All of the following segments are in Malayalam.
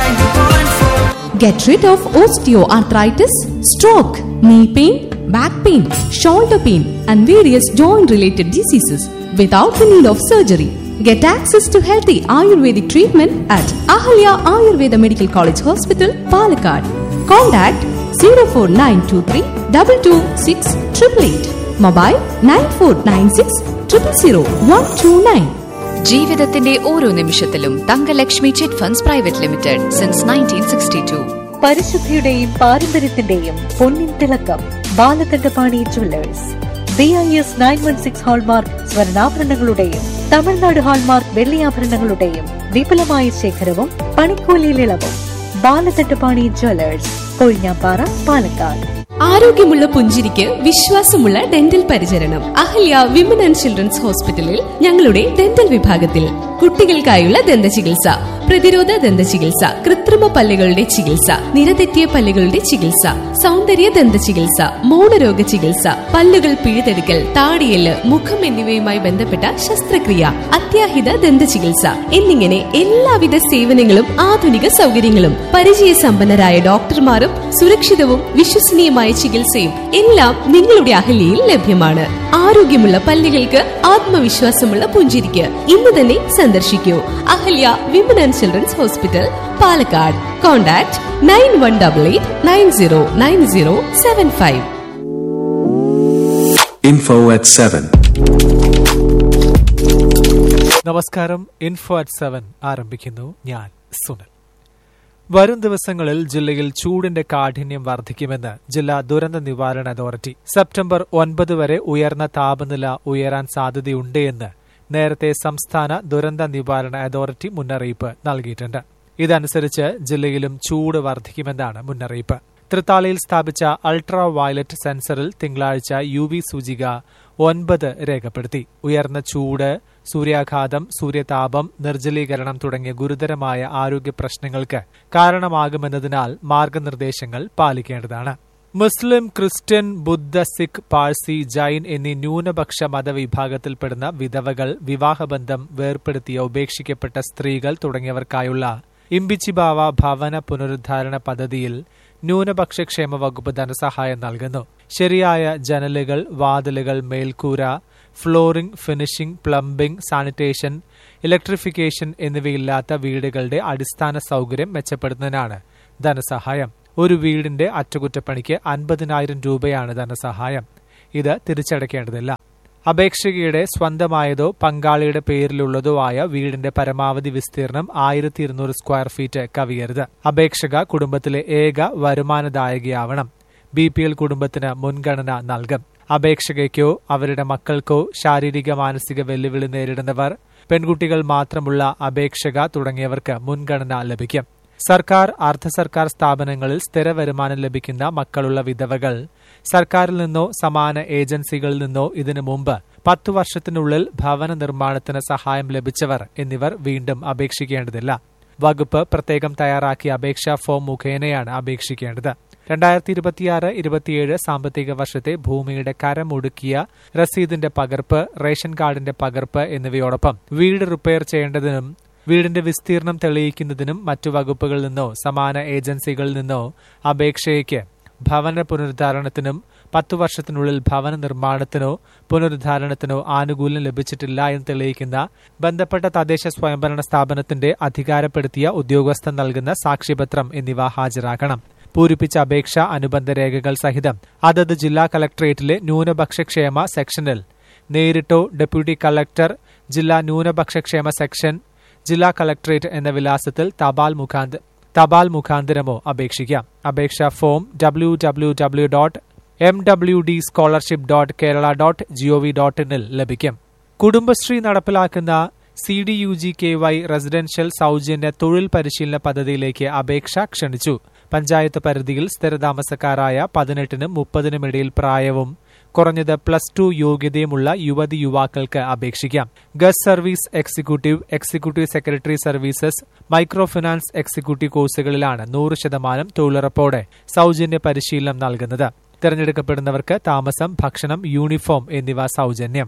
Get rid of osteoarthritis, stroke, knee pain, back pain, shoulder pain, and various joint related diseases without the need of surgery. Get access to healthy Ayurvedic treatment at Ahalya Ayurveda Medical College Hospital, Palakkad. Contact 04923 226 888. Mobile 9496 000 129. ജീവിതത്തിന്റെ ഓരോ നിമിഷത്തിലും Thangalakshmi chit funds private limited since nineteen sixty two പരിശുദ്ധിയുടെയും പാരമ്പര്യത്തിന്റെയും പൊന്നിൻ തിളക്കം Balakandapani jewellers B I S nine one six hallmark സ്വർണ്ണാഭരണങ്ങളുടെയും തമിഴ്നാട് ഹാൾമാർക്ക് വെള്ളിയാഭരണങ്ങളുടെയും വിപുലമായ ശേഖരവും പണിക്കൂലിയിൽ ഇളവും ബാലകണ്ഠപാണി ജ്വല്ലേഴ്സ് കൊഴിഞ്ഞാപ്പാറ പാലക്കാട് ആരോഗ്യമുള്ള പുഞ്ചിരിക്ക് വിശ്വാസമുള്ള ഡെന്റൽ പരിചരണം അഹല്യ വിമൻ ആൻഡ് ചിൽഡ്രൻസ് ഹോസ്പിറ്റലിൽ ഞങ്ങളുടെ ഡെന്റൽ വിഭാഗത്തിൽ കുട്ടികൾക്കായുള്ള ദന്ത ചികിത്സ പ്രതിരോധ ദന്ത ചികിത്സ കൃത്രിമ പല്ലുകളുടെ ചികിത്സ നിരതെറ്റിയ പല്ലുകളുടെ ചികിത്സ സൗന്ദര്യ ദന്ത ചികിത്സ മൗനരോഗ ചികിത്സ പല്ലുകൾ പിഴുതെടുക്കൽ താടിയല് മുഖം എന്നിവയുമായി ബന്ധപ്പെട്ട ശസ്ത്രക്രിയ അത്യാഹിത ദന്ത ചികിത്സ എന്നിങ്ങനെ എല്ലാവിധ സേവനങ്ങളും ആധുനിക സൗകര്യങ്ങളും പരിചയസമ്പന്നരായ ഡോക്ടർമാരും സുരക്ഷിതവും വിശ്വസനീയമായ ചികിത്സയും എല്ലാം നിങ്ങളുടെ അഹല്യയിൽ ലഭ്യമാണ് ആരോഗ്യമുള്ള പല്ലുകൾക്ക് ആത്മവിശ്വാസമുള്ള പുഞ്ചിരിക്ക് ഇന്ന് തന്നെ സന്ദർശിക്കൂ Ahalya women and children's hospital Palakkad contact nine one double eight nine zero nine zero seven five Info at 7. നമസ്കാരം ഇൻഫോ അറ്റ് സെവൻ ആരംഭിക്കുന്നു ഞാൻ സുനിൽ വരും ദിവസങ്ങളിൽ ജില്ലയിൽ ചൂടിന്റെ കാഠിന്യം വർദ്ധിക്കുമെന്ന് ജില്ലാ ദുരന്ത നിവാരണ അതോറിറ്റി സെപ്റ്റംബർ ഒൻപത് വരെ ഉയർന്ന താപനില ഉയരാൻ സാധ്യതയുണ്ട് എന്ന് നേരത്തെ സംസ്ഥാന ദുരന്ത നിവാരണ അതോറിറ്റി മുന്നറിയിപ്പ് നൽകിയിട്ടുണ്ട് ഇതനുസരിച്ച് ജില്ലയിലും ചൂട് വർദ്ധിക്കുമെന്നാണ് മുന്നറിയിപ്പ് തൃത്താലയിൽ സ്ഥാപിച്ച അൾട്രാ വയലറ്റ് സെൻസറിൽ തിങ്കളാഴ്ച യു വി സൂചിക ഒൻപത് രേഖപ്പെടുത്തി ഉയർന്ന ചൂട് സൂര്യാഘാതം സൂര്യതാപം നിർജ്ജലീകരണം തുടങ്ങിയ ഗുരുതരമായ ആരോഗ്യ പ്രശ്നങ്ങൾക്ക് കാരണമാകുമെന്നതിനാൽ മാർഗനിർദ്ദേശങ്ങൾ പാലിക്കേണ്ടതാണ് മുസ്ലിം ക്രിസ്ത്യൻ ബുദ്ധ സിഖ് പാഴ്സി ജൈൻ എന്നീ ന്യൂനപക്ഷ മതവിഭാഗത്തിൽപ്പെടുന്ന വിധവകൾ വിവാഹബന്ധം വേർപ്പെടുത്തിയ ഉപേക്ഷിക്കപ്പെട്ട സ്ത്രീകൾ തുടങ്ങിയവർക്കായുള്ള ഇമ്പിച്ചിബാവ ഭവന പുനരുദ്ധാരണ പദ്ധതിയിൽ ന്യൂനപക്ഷ ക്ഷേമ വകുപ്പ് ധനസഹായം നൽകുന്നു ശരിയായ ജനലുകൾ വാതിലുകൾ മേൽക്കൂര flooring finishing plumbing sanitation electrification എന്നിവയില്ലാത്ത വീടുകളുടെ അടിസ്ഥാന സൗകര്യം മെച്ചപ്പെടുത്തുന്നതിനാണ് ധനസഹായം ഒരു വീടിന്റെ അറ്റകുറ്റപ്പണിക്ക് അൻപതിനായിരം രൂപയാണ് ധനസഹായം ഇത് തിരിച്ചടയ്ക്കേണ്ടതില്ല അപേക്ഷകയുടെ സ്വന്തമായതോ പങ്കാളിയുടെ പേരിലുള്ളതോ ആയ വീടിന്റെ പരമാവധി വിസ്തീർണം ആയിരത്തി ഇരുന്നൂറ് സ്ക്വയർ ഫീറ്റ് കവിയരുത് അപേക്ഷക കുടുംബത്തിലെ ഏക വരുമാനദായകയാവണം ബി പി എൽ കുടുംബത്തിന് മുൻഗണന നൽകും അപേക്ഷകയ്ക്കോ അവരുടെ മക്കൾക്കോ ശാരീരിക മാനസിക വെല്ലുവിളി നേരിടുന്നവർ പെൺകുട്ടികൾ മാത്രമുള്ള അപേക്ഷക തുടങ്ങിയവർക്ക് മുൻഗണന ലഭിക്കും സർക്കാർ അർദ്ധ സർക്കാർ സ്ഥാപനങ്ങളിൽ സ്ഥിര വരുമാനം ലഭിക്കുന്ന മക്കളുള്ള വിധവകൾ സർക്കാരിൽ നിന്നോ സമാന ഏജൻസികളിൽ നിന്നോ ഇതിനു മുമ്പ് പത്തു വർഷത്തിനുള്ളിൽ ഭവന നിർമ്മാണത്തിന് സഹായം ലഭിച്ചവർ എന്നിവർ വീണ്ടും അപേക്ഷിക്കേണ്ടതില്ല വകുപ്പ് പ്രത്യേകം തയ്യാറാക്കിയ അപേക്ഷാ ഫോം മുഖേനയാണ് അപേക്ഷിക്കേണ്ടത് രണ്ടായിരത്തി ഇരുപത്തിയാറ് ഇരുപത്തിയേഴ് സാമ്പത്തിക വർഷത്തെ ഭൂമിയുടെ കരമൊടുക്കിയ രസീതിന്റെ പകർപ്പ് റേഷൻ കാർഡിന്റെ പകർപ്പ് എന്നിവയോടൊപ്പം വീട് റിപ്പയർ ചെയ്യേണ്ടതിനും വീടിന്റെ വിസ്തീർണം തെളിയിക്കുന്നതിനും മറ്റു വകുപ്പുകളിൽ നിന്നോ സമാന ഏജൻസികളിൽ നിന്നോ അപേക്ഷയ്ക്ക് ഭവന പുനരുദ്ധാരണത്തിനും പത്തു വർഷത്തിനുള്ളിൽ ഭവന നിർമ്മാണത്തിനോ പുനരുദ്ധാരണത്തിനോ ആനുകൂല്യം ലഭിച്ചിട്ടില്ല എന്ന് തെളിയിക്കുന്ന ബന്ധപ്പെട്ട തദ്ദേശ സ്വയംഭരണ സ്ഥാപനത്തിന്റെ അധികാരപ്പെടുത്തിയ ഉദ്യോഗസ്ഥൻ നൽകുന്ന സാക്ഷ്യപത്രം എന്നിവ ഹാജരാക്കണം പൂരിപ്പിച്ച അപേക്ഷ അനുബന്ധ രേഖകൾ സഹിതം അതത് ജില്ലാ കളക്ടറേറ്റിലെ ന്യൂനപക്ഷക്ഷേമ സെക്ഷനിൽ നേരിട്ടോ ഡെപ്യൂട്ടി കളക്ടർ ജില്ലാ ന്യൂനപക്ഷക്ഷേമ സെക്ഷൻ ജില്ലാ കളക്ടറേറ്റ് എന്ന വിലാസത്തിൽ തപാൽ മുഖാന്ത തപാൽ മുഖാന്തരമോ അപേക്ഷിക്കാം അപേക്ഷാ form W W W dot M W D scholarship dot Kerala dot G O V dot ഇനിൽ ലഭിക്കും കുടുംബശ്രീ നടപ്പിലാക്കുന്ന C D U G K Y residential സൗജന്യ തൊഴിൽ പരിശീലന പദ്ധതിയിലേക്ക് അപേക്ഷ ക്ഷണിച്ചു പഞ്ചായത്ത് പരിധിയിൽ സ്ഥിരതാമസക്കാരായ പതിനെട്ടിനും മുപ്പതിനും ഇടയിൽ പ്രായവും കുറഞ്ഞത് പ്ലസ് ടു യോഗ്യതയുമുള്ള യുവതി യുവാക്കൾക്ക് അപേക്ഷിക്കാം guest service executive executive secretary services micro finance executive കോഴ്സുകളിലാണ് നൂറ് ശതമാനം തൊഴിലുറപ്പോടെ സൗജന്യ പരിശീലനം നൽകുന്നത് തിരഞ്ഞെടുക്കപ്പെടുന്നവർക്ക് താമസം ഭക്ഷണം യൂണിഫോം എന്നിവ സൗജന്യം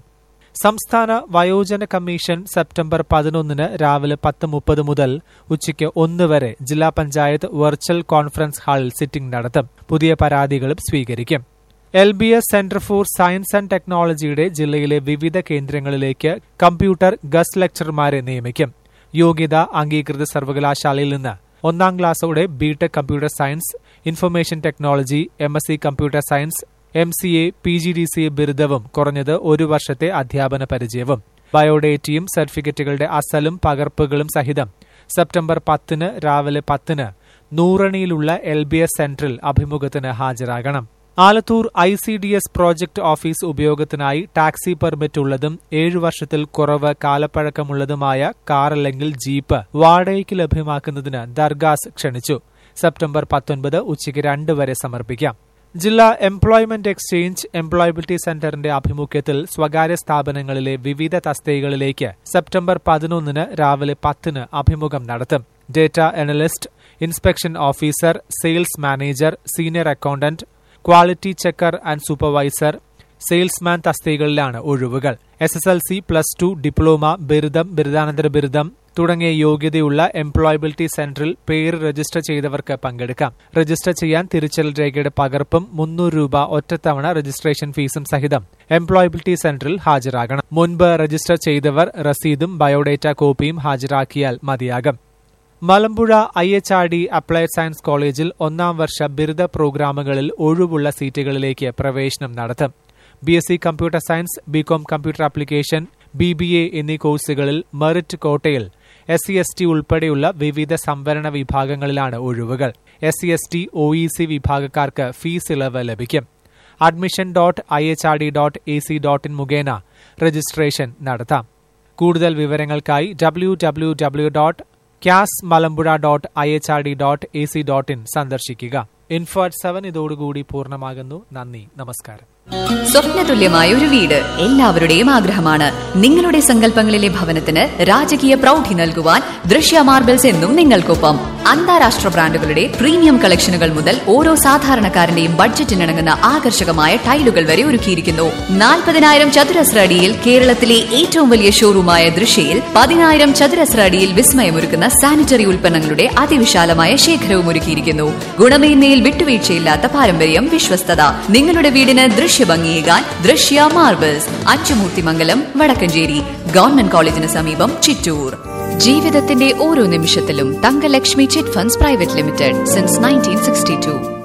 സംസ്ഥാന വയോജന കമ്മീഷൻ സെപ്റ്റംബർ പതിനൊന്നിന് രാവിലെ പത്ത് മുപ്പത് മുതൽ ഉച്ചയ്ക്ക് ഒന്ന് വരെ ജില്ലാ പഞ്ചായത്ത് വെർച്വൽ കോൺഫറൻസ് ഹാളിൽ സിറ്റിംഗ് നടത്തും പുതിയ പരാതികളും സ്വീകരിക്കും L B S centre for science and ടെക്നോളജിയുടെ ജില്ലയിലെ വിവിധ കേന്ദ്രങ്ങളിലേക്ക് കമ്പ്യൂട്ടർ ഗസ്റ്റ് ലെക്ചർമാരെ നിയമിക്കും യോഗ്യത അംഗീകൃത സർവകലാശാലയിൽ നിന്ന് ഒന്നാം ക്ലാസ്സോടെ B Tech computer science information technology M S C computer science M C A P G D C ബിരുദവും കുറഞ്ഞത് ഒരു വർഷത്തെ അധ്യാപന പരിചയവും ബയോഡേറ്റയും സർട്ടിഫിക്കറ്റുകളുടെ അസലും പകർപ്പുകളും സഹിതം സെപ്റ്റംബർ പത്തിന് രാവിലെ പത്തിന് നൂറണിയിലുള്ള എൽ ബി എസ് സെന്ററിൽ അഭിമുഖത്തിന് ഹാജരാകണം Alathur I C D S project office ഉപയോഗത്തിനായി ടാക്സി പെർമിറ്റ് ഉള്ളതും ഏഴു വർഷത്തിൽ കുറവ് കാലപ്പഴക്കമുള്ളതുമായ കാർ അല്ലെങ്കിൽ ജീപ്പ് വാടകയ്ക്ക് ലഭ്യമാക്കുന്നതിന് ദർഗാസ് ക്ഷണിച്ചു സെപ്റ്റംബർ പത്തൊൻപത് ഉച്ചയ്ക്ക് രണ്ട് വരെ സമർപ്പിക്കാം ജില്ലാ എംപ്ലോയ്മെന്റ് എക്സ്ചേഞ്ച് എംപ്ലോയബിലിറ്റി സെന്ററിന്റെ ആഭിമുഖ്യത്തിൽ സ്വകാര്യ സ്ഥാപനങ്ങളിലെ വിവിധ തസ്തികകളിലേക്ക് സെപ്റ്റംബർ പതിനൊന്നിന് രാവിലെ പത്തിന് അഭിമുഖം നടത്തും data analyst inspection officer sales manager senior accountant quality checker and supervisor salesman തസ്തികകളിലാണ് ഒഴിവുകൾ S S L C plus two diploma ബിരുദം ബിരുദാനന്തര ബിരുദം തുടങ്ങിയ യോഗ്യതയുള്ള എംപ്ലോയബിലിറ്റി സെന്ററിൽ പേര് രജിസ്റ്റർ ചെയ്തവർക്ക് പങ്കെടുക്കാം രജിസ്റ്റർ ചെയ്യാൻ തിരിച്ചറിയൽ രേഖയുടെ പകർപ്പും മുന്നൂറ് രൂപ ഒറ്റത്തവണ രജിസ്ട്രേഷൻ ഫീസും സഹിതം എംപ്ലോയബിലിറ്റി സെന്ററിൽ ഹാജരാകണം മുൻപ് രജിസ്റ്റർ ചെയ്തവർ രസീതും ബയോഡേറ്റ കോപ്പിയും ഹാജരാക്കിയാൽ മതിയാകും Malampuzha I H R D applied science കോളേജിൽ ഒന്നാം വർഷ ബിരുദ പ്രോഗ്രാമുകളിൽ ഒഴിവുള്ള സീറ്റുകളിലേക്ക് പ്രവേശനം നടത്തും B S C computer science B Com computer application B B A എന്നീ കോഴ്സുകളിൽ മെറിറ്റ് കോട്ടയിൽ എസ് സി എസ് ടി ഉൾപ്പെടെയുള്ള വിവിധ സംവരണ വിഭാഗങ്ങളിലാണ് ഒഴിവുകൾ S C S T O E C വിഭാഗക്കാർക്ക് ഫീസ് ഇളവ് ലഭിക്കും admission dot I H R D dot A C dot in മുഖേന രജിസ്ട്രേഷൻ നടത്താം കൂടുതൽ വിവരങ്ങൾക്കായി W W W dot cas Malampuzha dot I H R D dot A C dot in സന്ദർശിക്കുക ഇൻഫോ അറ്റ് സെവൻ ഇതോടുകൂടി പൂർണ്ണമാകുന്നു നന്ദി നമസ്കാരം സ്വപ്നതുല്യമായ ഒരു വീട് എല്ലാവരുടെയും ആഗ്രഹമാണ് നിങ്ങളുടെ സങ്കല്പങ്ങളിലെ ഭവനത്തിന് രാജകീയ പ്രൗഢി നൽകുവാൻ ദൃശ്യ മാർബിൾസ് എന്നും നിങ്ങൾക്കൊപ്പം അന്താരാഷ്ട്ര ബ്രാൻഡുകളുടെ പ്രീമിയം കളക്ഷനുകൾ മുതൽ ഓരോ സാധാരണക്കാരന്റെയും ബഡ്ജറ്റിനിണങ്ങുന്ന ആകർഷകമായ ടൈലുകൾ വരെ ഒരുക്കിയിരിക്കുന്നു നാൽപ്പതിനായിരം ചതുരശ്ര അടിയിൽ കേരളത്തിലെ ഏറ്റവും വലിയ ഷോറൂമായ ദൃശ്യയിൽ പതിനായിരം ചതുരശ്ര അടിയിൽ വിസ്മയമൊരുക്കുന്ന സാനിറ്ററി ഉൽപ്പന്നങ്ങളുടെ അതിവിശാലമായ ശേഖരവും ഒരുക്കിയിരിക്കുന്നു ഗുണമേന്മയിൽ വിട്ടുവീഴ്ചയില്ലാത്ത പാരമ്പര്യം വിശ്വസ്തത നിങ്ങളുടെ വീടിന് ദൃശ്യഭംഗിയേകാൻ ദൃശ്യ മാർബിൾസ് അച്ചുമൂർത്തിമംഗലം വടക്കഞ്ചേരി ഗവൺമെന്റ് കോളേജിന് സമീപം ചിറ്റൂർ ജീവിതത്തിന്റെ ഓരോ നിമിഷത്തിലും Thangalakshmi chit funds private limited since nineteen sixty to